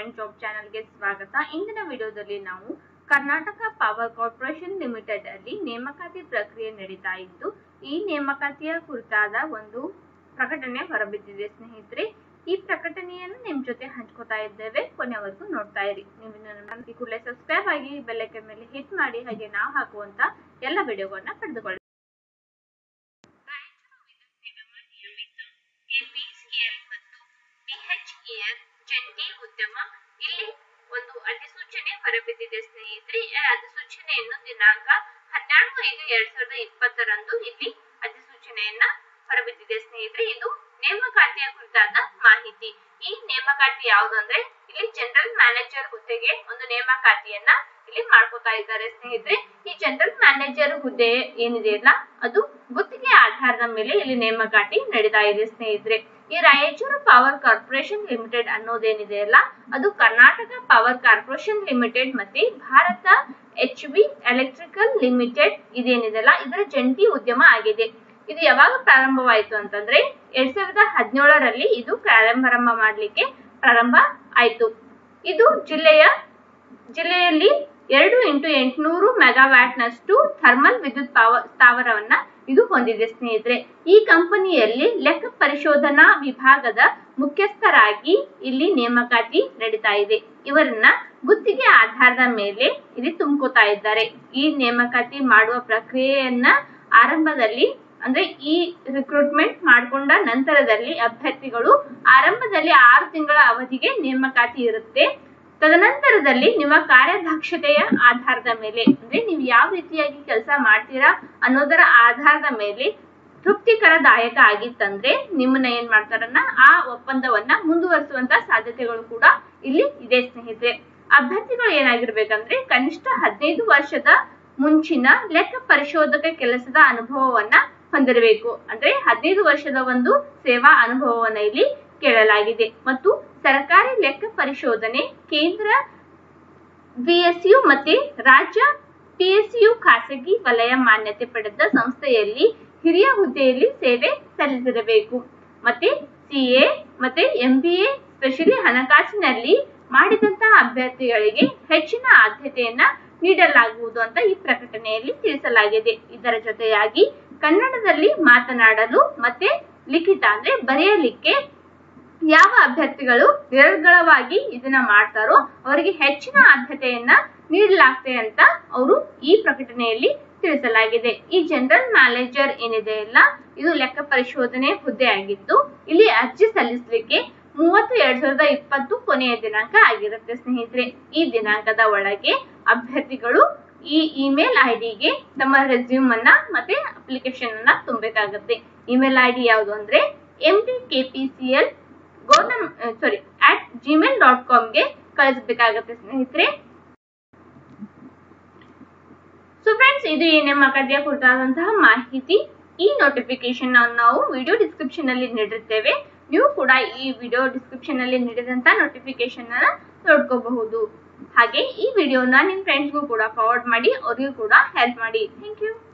government job ಚಾನೆಲ್ಗೆ ಸ್ವಾಗತ ಇಂದಿನ ವಿಡಿಯೋದಲ್ಲಿ ನಾವು ಕರ್ನಾಟಕ ಪವರ್ ಕಾರ್ಪೊರೇಷನ್ ಲಿಮಿಟೆಡ್ ಅಲ್ಲಿ ನೇಮಕಾತಿ ಪ್ರಕ್ರಿಯೆ ನಡೀತಾ ಇದ್ದು ಈ ನೇಮಕಾತಿಯ ಕುರಿತಾದ ಒಂದು ಪ್ರಕಟಣೆ ಹೊರಬಿದ್ದಿದೆ ಸ್ನೇಹಿತರೆ ಈ ಪ್ರಕಟಣೆಯನ್ನು ನಿಮ್ ಜೊತೆ ಹಂಚ್ಕೋತಾ ಇದ್ದೇವೆ ಕೊನೆವರೆಗೂ ನೋಡ್ತಾ ಇರಿ ನೀವು ನನ್ನ ಈ ಕೂಡಲೇ ಸಬ್ಸ್ಕ್ರೈಬ್ ಆಗಿ ಬೆಲ್ಲೈಕನ್ ಮೇಲೆ ಹಿಟ್ ಮಾಡಿ ಹಾಗೆ ನಾವು ಹಾಕುವಂತ ಎಲ್ಲ ವಿಡಿಯೋಗಳನ್ನ ಪಡೆದುಕೊಳ್ಳಿ ರಾಯಚೂರು ವಿದ್ಯುತ್ ನಿಗಮ ನಿಯಮಿತ ಎಪಿಸಿಎಲ್ ಮತ್ತು ಡಿಎಚ್ಇಎಲ್ ಜಂಟಿ ಉದ್ಯಮ ಇಲ್ಲಿ ಒಂದು ಅಧಿಸೂಚನೆ ಹೊರಬಿದ್ದಿದೆ ಸ್ನೇಹಿತರೆ ಈ ಅಧಿಸೂಚನೆಯನ್ನು ದಿನಾಂಕ ಹನ್ನೆರಡು ಐದು ಎರಡ್ ಸಾವಿರದ ಇಪ್ಪತ್ತರಂದು ಇಲ್ಲಿ ಅಧಿಸೂಚನೆಯನ್ನ ಹೊರಬಿದ್ದಿದೆ ಸ್ನೇಹಿತರೆ ಇದು ನೇಮಕಾತಿಯ ಕುರಿತಾದ ಮಾಹಿತಿ ಈ ನೇಮಕಾತಿ ಯಾವುದು ಅಂದ್ರೆ ಇಲ್ಲಿ ಜನರಲ್ ಮ್ಯಾನೇಜರ್ ಹುದ್ದೆಗೆ ಒಂದು ನೇಮಕಾತಿಯನ್ನ ಇಲ್ಲಿ ಮಾಡ್ಕೋತಾ ಇದ್ದಾರೆ ಸ್ನೇಹಿತರೆ ಈ ಜನರಲ್ ಮ್ಯಾನೇಜರ್ ಹುದ್ದೆ ಏನಿದೆಯಲ್ಲ ಅದು ಗುತ್ತಿಗೆ ಆಧಾರದ ಮೇಲೆ ಇಲ್ಲಿ ನೇಮಕಾತಿ ನಡೀತಾ ಇದೆ ಸ್ನೇಹಿತರೆ ಈ ರಾಯಚೂರು ಪವರ್ ಕಾರ್ಪೊರೇಷನ್ ಲಿಮಿಟೆಡ್ ಅನ್ನೋದೇನಿದೆಯಲ್ಲ ಅದು ಕರ್ನಾಟಕ ಪವರ್ ಕಾರ್ಪೊರೇಷನ್ ಲಿಮಿಟೆಡ್ ಮತ್ತೆ Bharat H V electrical limited ಇದೇನಿದೆಯಲ್ಲ ಇದರ ಜಂಟಿ ಉದ್ಯಮ ಆಗಿದೆ ಇದು ಯಾವಾಗ ಪ್ರಾರಂಭವಾಯಿತು ಅಂತಂದ್ರೆ ಎರಡ್ ಸಾವಿರದ ಹದಿನೇಳರಲ್ಲಿ ಇದು ಪ್ರಾರಂಭ ಮಾಡ್ಲಿಕ್ಕೆ ಪ್ರಾರಂಭ ಆಯ್ತು ಇದು ಜಿಲ್ಲೆಯ ಜಿಲ್ಲೆಯಲ್ಲಿ ಎರಡು ಇಂಟು ಎಂಟುನೂರು ಮೆಗಾವ್ಯಾಟ್ ನಷ್ಟು ಥರ್ಮಲ್ ವಿದ್ಯುತ್ ಪಾವ ಸ್ಥಾವರವನ್ನ ಇದು ಹೊಂದಿದೆ ಸ್ನೇಹಿತರೆ ಈ ಕಂಪನಿಯಲ್ಲಿ ಲೆಕ್ಕ ಪರಿಶೋಧನಾ ವಿಭಾಗದ ಮುಖ್ಯಸ್ಥರಾಗಿ ಇಲ್ಲಿ ನೇಮಕಾತಿ ನಡೀತಾ ಇದೆ ಇವರನ್ನ ಗುತ್ತಿಗೆ ಆಧಾರದ ಮೇಲೆ ಇಲ್ಲಿ ತುಂಬ್ಕೋತಾ ಇದ್ದಾರೆ ಈ ನೇಮಕಾತಿ ಮಾಡುವ ಪ್ರಕ್ರಿಯೆಯನ್ನ ಆರಂಭದಲ್ಲಿ ಅಂದ್ರೆ ಈ ರಿಕ್ರೂಟ್ಮೆಂಟ್ ಮಾಡಿಕೊಂಡ ನಂತರದಲ್ಲಿ ಅಭ್ಯರ್ಥಿಗಳು ಆರಂಭದಲ್ಲಿ ಆರು ತಿಂಗಳ ಅವಧಿಗೆ ನೇಮಕಾತಿ ಇರುತ್ತೆ ತದನಂತರದಲ್ಲಿ ನಿಮ್ಮ ಕಾರ್ಯದಕ್ಷತೆಯ ಆಧಾರದ ಮೇಲೆ ಅಂದ್ರೆ ನೀವು ಯಾವ ರೀತಿಯಾಗಿ ಕೆಲಸ ಮಾಡ್ತೀರಾ ಅನ್ನೋದರ ಆಧಾರದ ಮೇಲೆ ತೃಪ್ತಿಕರದಾಯಕ ಆಗಿತ್ತಂದ್ರೆ ನಿಮ್ಮನ್ನ ಏನ್ ಮಾಡ್ತಾರನ್ನ ಆ ಒಪ್ಪಂದವನ್ನ ಮುಂದುವರಿಸುವಂತ ಸಾಧ್ಯತೆಗಳು ಕೂಡ ಇಲ್ಲಿ ಇದೆ ಸ್ನೇಹಿತರೆ ಅಭ್ಯರ್ಥಿಗಳು ಏನಾಗಿರ್ಬೇಕಂದ್ರೆ ಕನಿಷ್ಠ ಹದಿನೈದು ವರ್ಷದ ಮುಂಚಿನ ಲೆಕ್ಕ ಪರಿಶೋಧಕ ಕೆಲಸದ ಅನುಭವವನ್ನ ಹೊಂದಿರಬೇಕು ಅಂದ್ರೆ ಹದಿನೈದು ವರ್ಷದ ಒಂದು ಸೇವಾ ಅನುಭವವನ್ನ ಇಲ್ಲಿ ಕೇಳಲಾಗಿದೆ ಮತ್ತು ಸರ್ಕಾರಿ ಲೆಕ್ಕ ಪರಿಶೋಧನೆ ಕೇಂದ್ರ ಬಿಎಸ್ಯು ಮತ್ತೆ ರಾಜ್ಯ ಪಿಎಸ್ಯು ಖಾಸಗಿ ವಲಯ ಮಾನ್ಯತೆ ಪಡೆದ ಸಂಸ್ಥೆಯಲ್ಲಿ ಹಿರಿಯ ಹುದ್ದೆಯಲ್ಲಿ ಸೇವೆ ಸಲ್ಲಿಸಿರಬೇಕು ಮತ್ತೆ ಸಿಎ ಮತ್ತೆ ಎಂಬಿಎ ಸ್ಪೆಷಲಿ ಹಣಕಾಸಿನಲ್ಲಿ ಮಾಡಿದಂತಹ ಅಭ್ಯರ್ಥಿಗಳಿಗೆ ಹೆಚ್ಚಿನ ಆದ್ಯತೆಯನ್ನ ನೀಡಲಾಗುವುದು ಅಂತ ಈ ಪ್ರಕಟಣೆಯಲ್ಲಿ ತಿಳಿಸಲಾಗಿದೆ ಇದರ ಜೊತೆಯಾಗಿ ಕನ್ನಡದಲ್ಲಿ ಮಾತನಾಡಲು ಮತ್ತೆ ಲಿಖಿತ ಅಂದ್ರೆ ಬರೆಯಲಿಕ್ಕೆ ಯಾವ ಅಭ್ಯರ್ಥಿಗಳು ನಿರರ್ಗಳವಾಗಿ ಇದನ್ನ ಮಾಡ್ತಾರೋ ಅವರಿಗೆ ಹೆಚ್ಚಿನ ಆದ್ಯತೆಯನ್ನ ನೀಡಲಾಗ್ತದೆ ಅಂತ ಅವರು ಈ ಪ್ರಕಟಣೆಯಲ್ಲಿ ತಿಳಿಸಲಾಗಿದೆ ಈ ಜನರಲ್ ಮ್ಯಾನೇಜರ್ ಏನಿದೆ ಅಲ್ಲ ಇದು ಲೆಕ್ಕ ಪರಿಶೋಧನೆ ಹುದ್ದೆ ಆಗಿದ್ದು ಇಲ್ಲಿ ಅರ್ಜಿ ಸಲ್ಲಿಸಲಿಕ್ಕೆ ಮೂವತ್ತು ಎರಡ್ ಸಾವಿರದ ಇಪ್ಪತ್ತು ಕೊನೆಯ ದಿನಾಂಕ ಆಗಿರುತ್ತೆ ಸ್ನೇಹಿತರೆ ಈ ದಿನಾಂಕದ ಒಳಗೆ ಅಭ್ಯರ್ಥಿಗಳು ಈ ಇಮೇಲ್ ಐಡಿಗೆ ತಮ್ಮ ರೆಸ್ಯೂಮ್ ಅನ್ನ ಮತ್ತೆ ಅಪ್ಲಿಕೇಶನ್ ಅನ್ನ ತುಂಬಬೇಕಾಗುತ್ತೆ ಇಮೇಲ್ ಐಡಿ ಯಾವುದು ಅಂದ್ರೆ M T K P C L govern sorry at gmail dot ಕಾಮ್ಗೆ ಕಳಿಸಬೇಕಾಗುತ್ತೆ ಸ್ನೇಹಿತರೆ ಸೊ ಫ್ರೆಂಡ್ಸ್ ಇದು ಈ ನೇಮಕಾತಿಯ ಕುರಿತಾದಂತಹ ಮಾಹಿತಿ ಈ ನೋಟಿಫಿಕೇಶನ್ ನಾವು ವಿಡಿಯೋ ಡಿಸ್ಕ್ರಿಪ್ಷನ್ ಅಲ್ಲಿ ನೀಡಿರ್ತೇವೆ ನೀವು ಕೂಡ ಈ ವಿಡಿಯೋ ಡಿಸ್ಕ್ರಿಪ್ಷನ್ ಅಲ್ಲಿ ನೀಡಿದಂತ ನೋಟಿಫಿಕೇಶನ್ ಅನ್ನ ನೋಡ್ಕೋಬಹುದು ಹಾಗೆ ಈ ವಿಡಿಯೋನ ನಿಮ್ ಫ್ರೆಂಡ್ಸ್ಗೂ ಕೂಡ ಫಾರ್ವರ್ಡ್ ಮಾಡಿ ಅವ್ರಿಗೂ ಕೂಡ ಹೆಲ್ಪ್ ಮಾಡಿ ಥ್ಯಾಂಕ್ ಯು